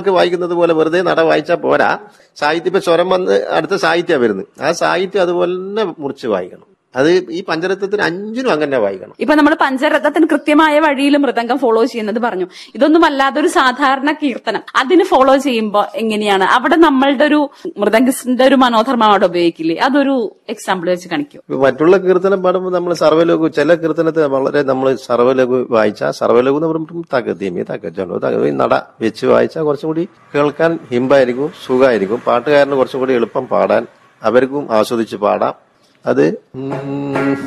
കണക്ക് വായിക്കുന്നത് പോലെ വെറുതെ നട വായിച്ചാൽ പോരാ സാഹിത്യം ഇപ്പൊ സ്വരം വന്ന് അടുത്ത സാഹിത്യ വരുന്നത് ആ സാഹിത്യം അതുപോലെ തന്നെ മുറിച്ച് വായിക്കണം അത് ഈ പഞ്ചരത്വത്തിന് അഞ്ചിനും അങ്ങനെ വായിക്കണം ഇപ്പൊ നമ്മൾ പഞ്ചരത്നത്തിന് കൃത്യമായ വഴിയിൽ മൃദംഗം ഫോളോ ചെയ്യുന്നത് പറഞ്ഞു ഇതൊന്നും അല്ലാതെ ഒരു സാധാരണ കീർത്തനം അതിന് ഫോളോ ചെയ്യുമ്പോൾ എങ്ങനെയാണ് അവിടെ നമ്മളുടെ ഒരു മൃദംഗിന്റെ ഒരു മനോധർമ്മം അവിടെ ഉപയോഗിക്കില്ലേ അതൊരു എക്സാമ്പിൾ വെച്ച് കാണിക്കൂ ഇപ്പൊ മറ്റുള്ള കീർത്തനം പാടുമ്പോൾ നമ്മൾ സർവ്വലോകു ചില കീർത്തനത്തെ വളരെ നമ്മൾ സർവ്വലോകു വായിച്ചാൽ സർവ്വലോകു എന്ന് പറയുമ്പോൾ തക തീമി തക ചൊല്ലോ തക ഈ നട വെച്ച് വായിച്ചാൽ കുറച്ചും കൂടി കേൾക്കാൻ ഹിമ്പായിരിക്കും സുഖമായിരിക്കും പാട്ടുകാരന് കുറച്ചും കൂടി എളുപ്പം പാടാൻ അവർക്കും ആസ്വദിച്ച് പാടാം അത് ഉം,